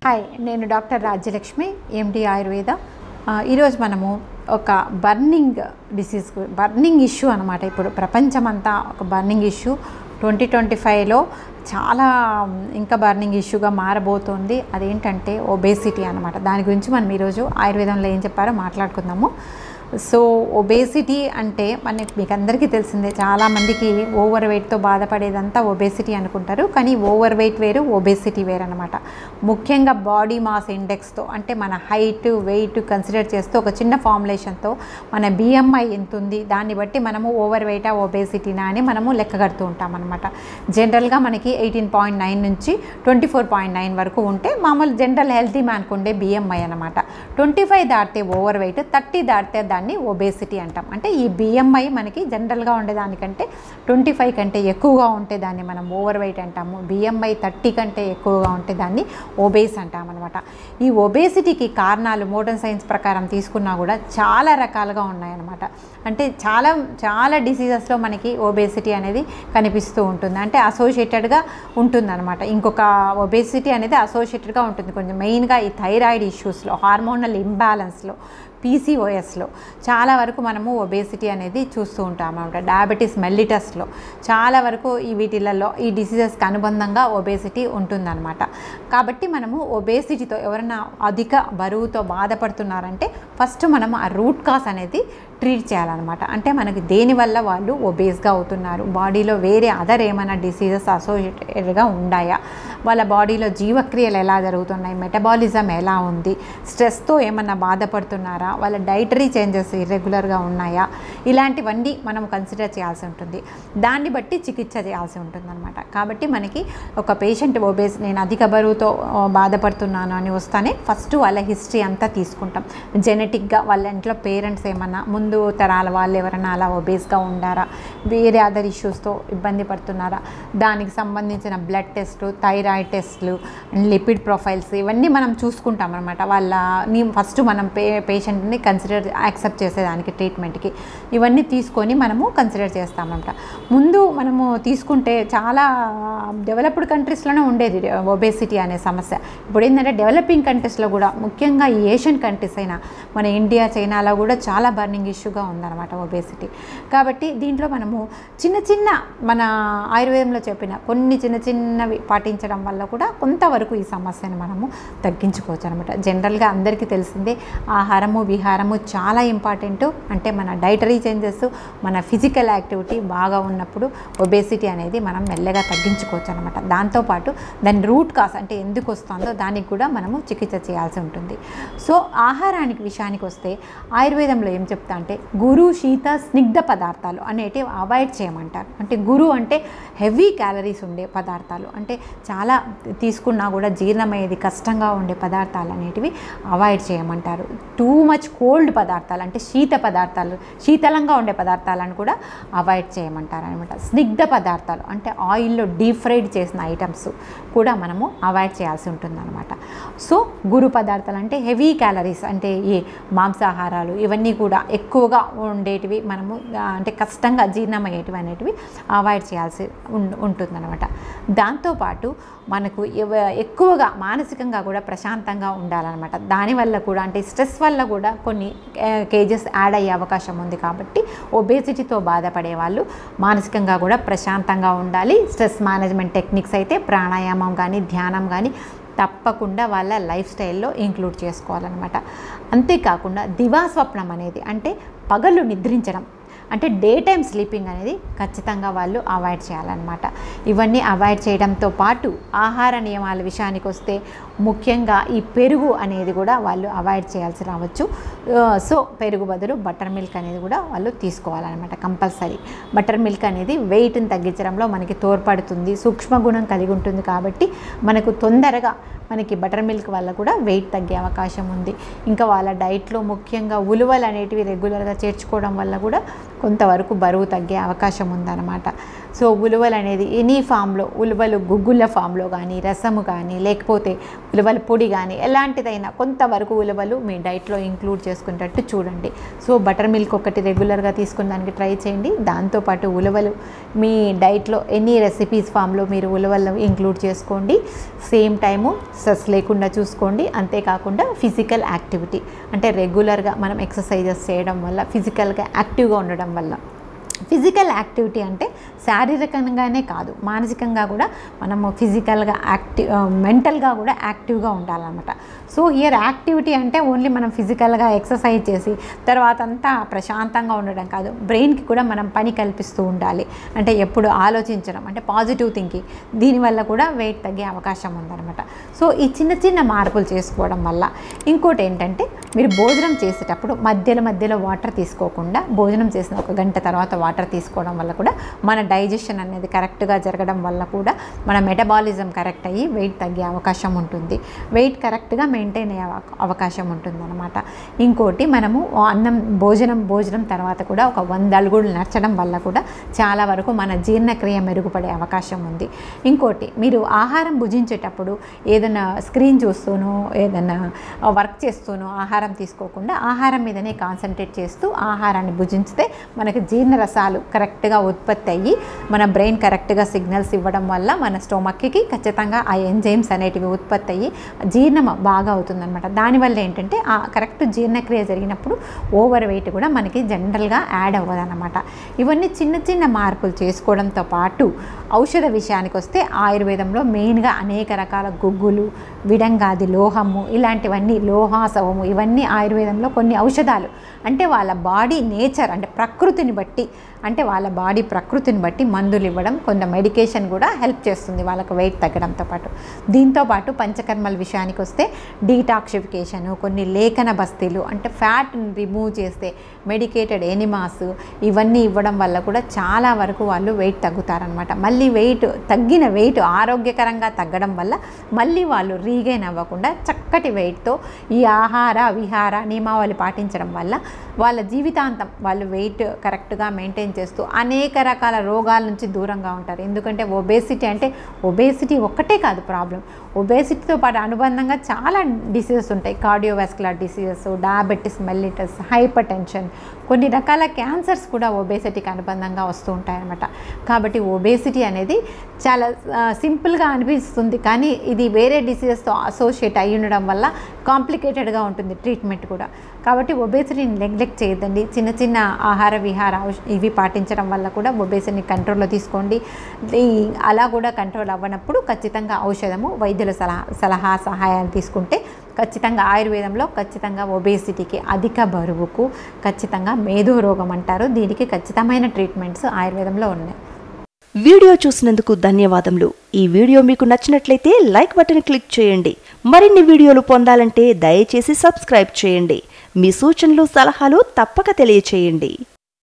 hi నేను doctor Rajyalakshmi ఎండి ఆయుర్వేద ఆ, ఈరోజు మనము ఒక బర్నింగ్ డిసీజ్ బర్నింగ్ ఇష్యూ అనమాట ఇప్పుడు ప్రపంచమంతా ఒక బర్నింగ్ ఇష్యూ ట్వంటీ ట్వంటీ ఫైవ్లో చాలా ఇంకా బర్నింగ్ ఇష్యూగా మారబోతోంది అదేంటంటే ఒబేసిటీ అనమాట దాని గురించి మనం ఈరోజు ఆయుర్వేదంలో ఏం చెప్పారో మాట్లాడుకుందాము సో ఒబేసిటీ అంటే మనకి మీకు అందరికీ తెలిసిందే చాలామందికి ఓవర్ వెయిట్తో బాధపడేదంతా ఒబేసిటీ అనుకుంటారు కానీ ఓవర్ వెయిట్ వేరు ఒబేసిటీ వేరు అనమాట ముఖ్యంగా బాడీ మాస్ ఇండెక్స్తో అంటే మన హైట్ వెయిట్ కన్సిడర్ చేస్తూ ఒక చిన్న ఫార్ములేషన్తో మన బిఎంఐ ఎంత ఉంది దాన్ని బట్టి మనము ఓవర్ వెయిటా ఒబేసిటీనా అని మనము లెక్క కడుతూ ఉంటాం అనమాట జనరల్గా మనకి ఎయిటీన్ పాయింట్ నైన్ నుంచి ట్వంటీ ఫోర్ పాయింట్ నైన్ వరకు ఉంటే మామూలు జనరల్ హెల్తీ మ్యాన్కు ఉండే బిఎంఐ అనమాట ట్వంటీ ఫైవ్ దాటితే ఓవర్ వెయిట్ థర్టీ దాటితే దాన్ని ఒబేసిటీ అంటాం అంటే ఈ బిఎంఐ మనకి జనరల్గా ఉండేదానికంటే ట్వంటీ ఫైవ్ కంటే ఎక్కువగా ఉంటే దాన్ని మనం ఓవర్ వెయిట్ అంటాము బిఎంఐ థర్టీ కంటే ఎక్కువగా ఉంటే దాన్ని ఒబేస్ అంటాం అనమాట ఈ ఒబేసిటీకి కారణాలు మోడర్న్ సైన్స్ ప్రకారం తీసుకున్నా కూడా చాలా రకాలుగా ఉన్నాయన్నమాట అంటే చాలా చాలా డిసీజెస్లో మనకి ఒబేసిటీ అనేది కనిపిస్తూ ఉంటుంది అంటే అసోసియేటెడ్గా ఉంటుందన్నమాట ఇంకొక ఒబేసిటీ అనేది అసోసియేటెడ్గా ఉంటుంది కొంచెం మెయిన్గా ఈ థైరాయిడ్ ఇష్యూస్లో హార్మోనల్ ఇంబ్యాలెన్స్లో పీసీఓఎస్లో చాలా వరకు మనము ఒబేసిటీ అనేది చూస్తూ ఉంటాం అనమాట డయాబెటీస్ మెల్లిటస్లో చాలా వరకు ఈ వీటిలలో ఈ డిసీజెస్కి అనుబంధంగా ఒబేసిటీ ఉంటుందన్నమాట కాబట్టి మనము ఒబేసిటీతో ఎవరైనా అధిక బరువుతో బాధపడుతున్నారంటే ఫస్ట్ మనం ఆ రూట్ కాస్ అనేది ట్రీట్ చేయాలన్నమాట అంటే మనకి దేనివల్ల వాళ్ళు ఒబేస్గా అవుతున్నారు బాడీలో వేరే అదర్ ఏమైనా డిసీజెస్ అసోసియేటెడ్గా ఉన్నాయా వాళ్ళ బాడీలో జీవక్రియలు ఎలా జరుగుతున్నాయి మెటబాలిజం ఎలా ఉంది స్ట్రెస్తో ఏమన్నా బాధపడుతున్నారా వాళ్ళ డైటరీ చేంజెస్ ఇర్రెగ్యులర్గా ఉన్నాయా ఇలాంటివన్నీ మనం కన్సిడర్ చేయాల్సి ఉంటుంది దాన్ని బట్టి చికిత్స చేయాల్సి ఉంటుంది అనమాట కాబట్టి మనకి ఒక పేషెంట్ ఒబేస్ నేను అధిక బరువుతో ఆ, బాధపడుతున్నాను అని వస్తానే ఫస్ట్ వాళ్ళ హిస్టరీ అంతా తీసుకుంటాం జెనెటిక్గా వాళ్ళ ఇంట్లో పేరెంట్స్ ఏమన్నా ముందు తరాల వాళ్ళు ఎవరైనా అలా ఒబేస్గా ఉండారా వేరే అదర్ ఇష్యూస్తో ఇబ్బంది పడుతున్నారా దానికి సంబంధించిన బ్లడ్ టెస్ట్లు థైరాయిడ్ టెస్ట్లు లిపిడ్ ప్రొఫైల్స్ ఇవన్నీ మనం చూసుకుంటాం అనమాట వాళ్ళ నీ ఫస్ట్ మనం పే పేషెంట్ని కన్సిడర్ యాక్సెప్ట్ చేసేదానికి ట్రీట్మెంట్కి ఇవన్నీ తీసుకొని మనము కన్సిడర్ చేస్తామన్నమాట ముందు మనము తీసుకుంటే చాలా డెవలప్డ్ కంట్రీస్లోనే ఉండేది ఒబేసిటీ అనే సమస్య ఇప్పుడు ఏంటంటే డెవలపింగ్ కంట్రీస్లో కూడా ముఖ్యంగా ఈ ఏషియన్ కంట్రీస్ అయినా మన ఇండియా చైనాలో కూడా చాలా బర్నింగ్ ఇష్యూగా ఉందన్నమాట ఒబేసిటీ కాబట్టి దీంట్లో మనము చిన్న చిన్న మన ఆయుర్వేదంలో చెప్పిన కొన్ని చిన్న చిన్నవి పాటించడం వల్ల కూడా కొంతవరకు ఈ సమస్యను మనము తగ్గించుకోవచ్చు అనమాట జనరల్గా అందరికీ తెలిసిందే ఆహారము విహారము చాలా ఇంపార్టెంట్ అంటే మన డైటరీ చేంజెస్ మన ఫిజికల్ యాక్టివిటీ బాగా ఉన్నప్పుడు ఒబేసిటీ అనేది మనం మెల్లగా తగ్గించుకోవచ్చు అనమాట దాంతోపాటు దాని రూట్ కాస్ అంటే ఎందుకు వస్తుందో దానికి కూడా మనము చికిత్స చేయాల్సి ఉంటుంది సో ఆహారానికి విషయానికి వస్తే ఆయుర్వేదంలో ఏం చెప్తా అంటే గురు శీత స్నిగ్ధ పదార్థాలు అనేటివి అవాయిడ్ చేయమంటారు అంటే గురు అంటే హెవీ క్యాలరీస్ ఉండే పదార్థాలు అంటే చాలా తీసుకున్నా కూడా జీర్ణమయ్యేది కష్టంగా ఉండే పదార్థాలు అనేటివి అవాయిడ్ చేయమంటారు టూ మచ్ కోల్డ్ పదార్థాలు అంటే శీత పదార్థాలు శీతలంగా ఉండే పదార్థాలను కూడా అవాయిడ్ చేయమంటారు అనమాట స్నిగ్ధ పదార్థాలు అంటే ఆయిల్లో డీప్ ఫ్రైడ్ చేసిన ఐటమ్స్ కూడా మనము అవాయిడ్ చేయాల్సి ఉంటుందన్నమాట సో గురు పదార్థాలు అంటే హెవీ క్యాలరీస్ అంటే ఈ మాంసాహారాలు ఇవన్నీ కూడా ఎక్కువగా ఉండేటివి మనము ఆ, అంటే కష్టంగా జీర్ణమయ్యేటివి అనేటివి అవాయిడ్ చేయాల్సి ఉం- ఉంటుందన్నమాట దాంతోపాటు మనకు ఎవ- ఎక్కువగా మానసికంగా కూడా ప్రశాంతంగా ఉండాలన్నమాట దానివల్ల కూడా అంటే స్ట్రెస్ వల్ల కూడా కొన్ని కేజెస్ యాడ్ అయ్యే అవకాశం ఉంది కాబట్టి ఒబేసిటీతో బాధపడే వాళ్ళు మానసికంగా కూడా ప్రశాంతంగా ఉండాలి స్ట్రెస్ మేనేజ్మెంట్ టెక్నిక్స్ అయితే ప్రాణాయామం కానీ ధ్యానం కానీ తప్పకుండా వాళ్ళ లైఫ్ స్టైల్లో ఇంక్లూడ్ చేసుకోవాలన్నమాట అంతేకాకుండా దివాస్వప్నం అనేది అంటే పగలు నిద్రించడం అంటే డే టైం స్లీపింగ్ అనేది ఖచ్చితంగా వాళ్ళు అవాయిడ్ చేయాలన్నమాట ఇవన్నీ అవాయిడ్ చేయడంతో పాటు ఆహార నియమాల విషయానికి వస్తే ముఖ్యంగా ఈ పెరుగు అనేది కూడా వాళ్ళు అవాయిడ్ చేయాల్సి రావచ్చు ఆ, సో పెరుగు బదులు బటర్ మిల్క్ అనేది కూడా వాళ్ళు తీసుకోవాలన్నమాట కంపల్సరీ బటర్ మిల్క్ అనేది వెయిట్ని తగ్గించడంలో మనకి తోడ్పడుతుంది సూక్ష్మ గుణం కలిగి ఉంటుంది కాబట్టి మనకు తొందరగా మనకి బటర్ మిల్క్ వల్ల కూడా వెయిట్ తగ్గే అవకాశం ఉంది ఇంకా వాళ్ళ డైట్లో ముఖ్యంగా ఉలువలు అనేటివి రెగ్యులర్గా చేర్చుకోవడం వల్ల కూడా కొంతవరకు బరువు తగ్గే అవకాశం ఉందన్నమాట సో ఉలువలు అనేది ఎనీ ఫామ్లో ఉలువలు గుగ్గుల ఫామ్లో కానీ రసము కానీ లేకపోతే ఉలవల పొడి కానీ ఎలాంటిదైనా కొంతవరకు ఉలవలు మీ డైట్లో ఇంక్లూడ్ చేసుకునేటట్టు చూడండి సో బటర్ మిల్క్ ఒకటి రెగ్యులర్గా తీసుకుని దానికి ట్రై చేయండి దాంతోపాటు ఉలవలు మీ డైట్లో ఎనీ రెసిపీస్ ఫామ్లో మీరు ఉలవలు ఇంక్లూడ్ చేసుకోండి సేమ్ టైము స్ట్రెస్ లేకుండా చూసుకోండి అంతేకాకుండా ఫిజికల్ యాక్టివిటీ అంటే రెగ్యులర్గా మనం ఎక్సర్సైజెస్ చేయడం వల్ల ఫిజికల్గా యాక్టివ్గా ఉండడం వల్ల ఫిజికల్ యాక్టివిటీ అంటే శారీరకంగానే కాదు మానసికంగా కూడా మనము ఫిజికల్గా యాక్టివ్ మెంటల్గా కూడా యాక్టివ్గా ఉండాలన్నమాట సో హియర్ యాక్టివిటీ అంటే ఓన్లీ మనం ఫిజికల్గా ఎక్సర్సైజ్ చేసి తర్వాత అంతా ప్రశాంతంగా ఉండడం కాదు బ్రెయిన్కి కూడా మనం పని కల్పిస్తూ ఉండాలి అంటే ఎప్పుడు ఆలోచించడం అంటే పాజిటివ్ థింకింగ్ దీనివల్ల కూడా వెయిట్ తగ్గే అవకాశం ఉందన్నమాట సో ఈ చిన్న చిన్న మార్పులు చేసుకోవడం వల్ల ఇంకోటి ఏంటంటే మీరు భోజనం చేసేటప్పుడు మధ్యలో మధ్యలో వాటర్ తీసుకోకుండా భోజనం చేసిన ఒక గంట తర్వాత వాటర్ తీసుకోవడం వల్ల కూడా మన డైజెషన్ అనేది కరెక్ట్గా జరగడం వల్ల కూడా మన మెటబాలిజం కరెక్ట్ అయ్యి వెయిట్ తగ్గే అవకాశం ఉంటుంది వెయిట్ కరెక్ట్గా మెయింటైన్ అయ్యే అవ- అవకాశం ఉంటుంది అనమాట ఇంకోటి మనము అన్నం భోజనం భోజనం తర్వాత కూడా ఒక వంద అడుగులు నచ్చడం వల్ల కూడా చాలా వరకు మన జీర్ణక్రియ మెరుగుపడే అవకాశం ఉంది ఇంకోటి మీరు ఆహారం భుజించేటప్పుడు ఏదైనా స్క్రీన్ చూస్తూనో ఏదైనా వర్క్ చేస్తూనో ఆహారం తీసుకోకుండా ఆహారం మీదనే కాన్సన్ట్రేట్ చేస్తూ ఆహారాన్ని భుజించితే మనకి జీర్ణరసాలు కరెక్ట్గా ఉత్పత్తి అయ్యి మన బ్రెయిన్ కరెక్ట్గా సిగ్నల్స్ ఇవ్వడం వల్ల మన స్టొమక్కి ఖచ్చితంగా ఆ ఎంజైమ్స్ అనేటివి ఉత్పత్తి అయ్యి జీర్ణం బాగా అవుతుందన్నమాట దానివల్ల ఏంటంటే ఆ కరెక్ట్ జీర్ణక్రియ జరిగినప్పుడు ఓవర్ వెయిట్ కూడా మనకి జనరల్గా యాడ్ అవ్వదన్నమాట ఇవన్నీ చిన్న చిన్న మార్పులు చేసుకోవడంతో పాటు ఔషధ విషయానికి వస్తే ఆయుర్వేదంలో మెయిన్గా అనేక రకాల గుగ్గులు విడంగాది లోహము ఇలాంటివన్నీ లోహాసవము ఇవన్నీ ఆయుర్వేదంలో కొన్ని ఔషధాలు అంటే వాళ్ళ బాడీ నేచర్ అంటే ప్రకృతిని బట్టి అంటే వాళ్ళ బాడీ ప్రకృతిని బట్టి మందులు ఇవ్వడం కొంత మెడికేషన్ కూడా హెల్ప్ చేస్తుంది వాళ్ళకు వెయిట్ తగ్గడంతో పాటు దీంతో పాటు పంచకర్మల విషయానికి వస్తే డీటాక్సిఫికేషన్ కొన్ని లేఖన బస్తీలు అంటే ఫ్యాట్ని రిమూవ్ చేస్తే మెడికేటెడ్ ఎనిమాస్ ఇవన్నీ ఇవ్వడం వల్ల కూడా చాలా వరకు వాళ్ళు వెయిట్ తగ్గుతారనమాట మళ్ళీ వెయిట్ తగ్గిన వెయిట్ ఆరోగ్యకరంగా తగ్గడం వల్ల మళ్ళీ వాళ్ళు రీగైన్ అవ్వకుండా చక్కటి వెయిట్తో ఈ ఆహార విహార నియమావళి పాటించడం వల్ల వాళ్ళ జీవితాంతం వాళ్ళు వెయిట్ కరెక్ట్గా మెయింటైన్ చేస్తూ అనేక రకాల రోగాల నుంచి దూరంగా ఉంటారు ఎందుకంటే ఒబేసిటీ అంటే ఒబేసిటీ ఒక్కటే కాదు ప్రాబ్లం ఒబేసిటీతో పాటు అనుబంధంగా చాలా డిసీజెస్ ఉంటాయి cardiovascular diseases diabetes mellitus hypertension కొన్ని రకాల క్యాన్సర్స్ కూడా ఒబేసిటీకి అనుబంధంగా వస్తూ ఉంటాయన్నమాట కాబట్టి ఒబేసిటీ అనేది చాలా ఆ, సింపుల్గా అనిపిస్తుంది కానీ ఇది వేరే డిసీజెస్తో అసోసియేట్ అయి ఉండడం వల్ల కాంప్లికేటెడ్గా ఉంటుంది ట్రీట్మెంట్ కూడా కాబట్టి ఒబేసిటీని నెగ్లెక్ట్ చేయొద్దండి చిన్న చిన్న ఆహార విహార ఔష- ఇవి పాటించడం వల్ల కూడా ఒబేసిటీని కంట్రోల్లో తీసుకోండి ఈ అలా కూడా కంట్రోల్ అవ్వనప్పుడు ఖచ్చితంగా ఔషధము వైద్యుల సలహా సలహా సహాయాలు తీసుకుంటే ఖచ్చితంగా ఆయుర్వేదంలో ఖచ్చితంగా ఒబేసిటీకి అధిక బరువుకు ఖచ్చితంగా మేధో రోగం అంటారు దీనికి ఖచ్చితమైన ట్రీట్మెంట్స్ ఆయుర్వేదంలో ఉన్నాయి వీడియో చూసినందుకు ధన్యవాదములు ఈ వీడియో మీకు నచ్చినట్లయితే లైక్ బటన్ క్లిక్ చేయండి మరిన్ని వీడియోలు పొందాలంటే దయచేసి సబ్స్క్రైబ్ చేయండి మీ సూచనలు సలహాలు తప్పక తెలియచేయండి